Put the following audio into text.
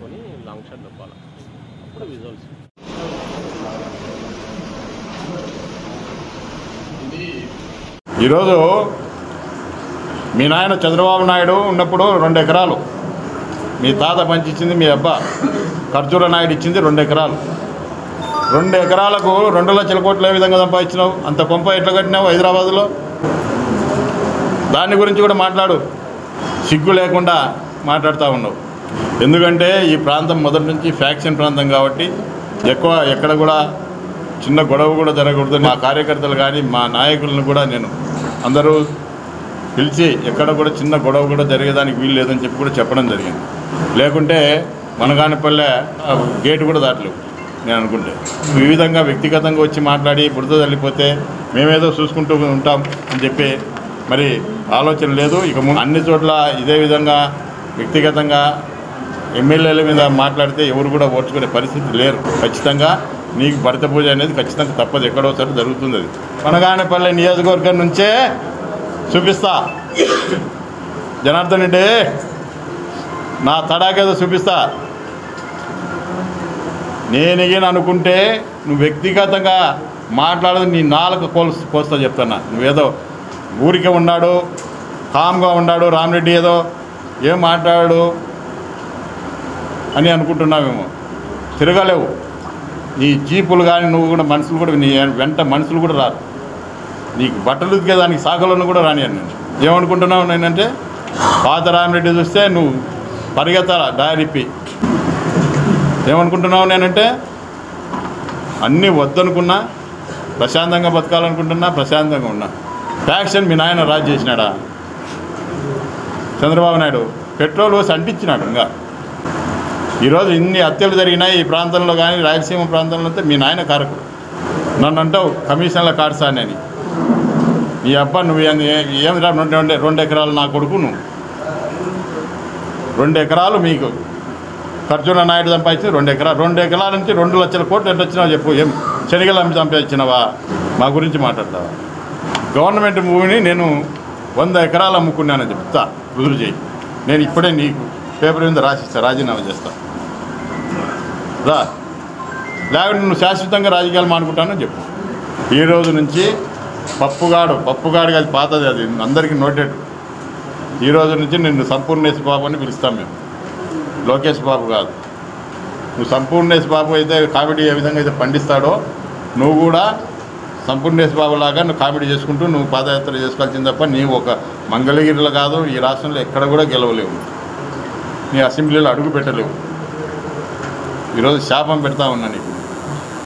వేసుకొని long shot నొప్పాలి అప్పుడు visuals ఈరోజు మీ నాయన చంద్రబాబు నాయుడు ఉన్నప్పుడు రెండు ఎకరాలు మీ తాత పంచిచ్చింది మీ అబ్బా ఖర్జూర నాయుడు ఇచ్చింది రెండు ఎకరాలు రెండు ఎకరాలకు రెండు లక్షల కోట్లు ఏ విధంగా సంపాదించినావు అంత కొంప ఎట్లా కట్టినావు హైదరాబాద్లో దాని గురించి కూడా మాట్లాడు సిగ్గు లేకుండా మాట్లాడుతూ ఉన్నావు ఎందుకంటే ఈ ప్రాంతం మొదటి నుంచి ఫ్యాక్షన్ ప్రాంతం కాబట్టి ఎక్కువ ఎక్కడ కూడా చిన్న గొడవ కూడా జరగకూడదు మా కార్యకర్తలు కానీ మా నాయకులను కూడా నేను అందరూ పిలిచి ఎక్కడ కూడా చిన్న గొడవ కూడా జరిగేదానికి వీలు లేదని చెప్పి కూడా చెప్పడం జరిగింది లేకుంటే మనగానిపల్లె ఆ గేటు కూడా దాటలేవు నేను అనుకుంటే ఈ విధంగా వ్యక్తిగతంగా వచ్చి మాట్లాడి బురద తల్లిపోతే మేమేదో చూసుకుంటూ ఉంటాం అని చెప్పి మరి ఆలోచన లేదు ఇక ము- అన్ని చోట్ల ఇదే విధంగా వ్యక్తిగతంగా ఎమ్మెల్యేల మీద మాట్లాడితే ఎవరు కూడా ఓర్చుకునే పరిస్థితి లేరు ఖచ్చితంగా నీకు భరత పూజ అనేది ఖచ్చితంగా తప్పదు ఎక్కడోసారి జరుగుతుంది అది మనగానపల్లి నియోజకవర్గం నుంచే చూపిస్తా జనార్దన్ రెడ్డి నా తడాకేదో చూపిస్తా నేనిగిన అనుకుంటే నువ్వు వ్యక్తిగతంగా మాట్లాడదు నీ నాలుగు కోల్స్ కోస్తా చెప్తున్నా నువ్వేదో ఊరికే ఉన్నాడు కామ్గా ఉన్నాడు రామరెడ్డి ఏదో ఏం మాట్లాడాడు అని అనుకుంటున్నావేమో తిరగలేవు నీ జీపులు కానీ నువ్వు కూడా మనుషులు కూడా నీ వెంట మనుషులు కూడా రారు నీకు బట్టలు ఉతికే దానికి సాకలను కూడా రానియను నేను ఏమనుకుంటున్నావు నేనంటే పాత రామరెడ్డి చూస్తే నువ్వు పరిగెత్తాల డైరిప్పి ఏమనుకుంటున్నావు నేనంటే అన్నీ వద్దనుకున్నా ప్రశాంతంగా బతకాలనుకుంటున్నా ప్రశాంతంగా ఉన్నా ఫ్యాక్షన్ మీ నాయన రాజు చేసినాడా చంద్రబాబు నాయుడు పెట్రోల్ పోసి అంటించినాడు ఇంకా ఈరోజు ఇన్ని హత్యలు జరిగినాయి ఈ ప్రాంతంలో కానీ రాయలసీమ ప్రాంతంలో అంతా మీ నాయన కారకుడు నన్ను అంటావు కమిషన్ల కాడుసాని అని నీ అబ్బా నువ్వు ఏంది ఏమి రా రెండు రెండు రెండు ఎకరాలు నా కొడుకు నువ్వు రెండు ఎకరాలు మీకు ఖర్జున నాయుడు సంపాదించింది రెండు ఎకరాలు రెండు ఎకరాల నుంచి రెండు లక్షల కోట్లు ఎంత వచ్చినావు చెప్పు ఏం శనిగలు అమ్మి సంపాదించినవా మా గురించి మాట్లాడతావా గవర్నమెంట్ భూమిని నేను వంద ఎకరాలు అమ్ముకున్నానని చెప్తా రుజువు చేయి నేను ఇప్పుడే నీకు పేపర్ మీద రాసిస్తా రాజీనామా చేస్తా రా లేకుంటే నువ్వు శాశ్వతంగా రాజకీయాలు మానుకుంటానని చెప్పు ఈ రోజు నుంచి పప్పుగాడు పప్పుగాడు అది పాతది అది అందరికీ నోటెడ్ ఈ రోజు నుంచి నిన్ను సంపూర్ణేశ్ బాబు అని పిలుస్తాం మేము లోకేష్ బాబు కాదు నువ్వు సంపూర్ణేశ్ బాబు అయితే కామెడీ ఏ విధంగా అయితే పండిస్తాడో నువ్వు కూడా సంపూర్ణేశ్ బాబు లాగా నువ్వు కామెడీ చేసుకుంటూ నువ్వు పాదయాత్ర చేసుకోవాల్సింది తప్ప నీవు ఒక మంగళగిరిలో కాదు ఈ రాష్ట్రంలో ఎక్కడ కూడా గెలవలేవు నీ అసెంబ్లీలో అడుగు పెట్టలేవు ఈరోజు శాపం పెడతా ఉన్నా నీకు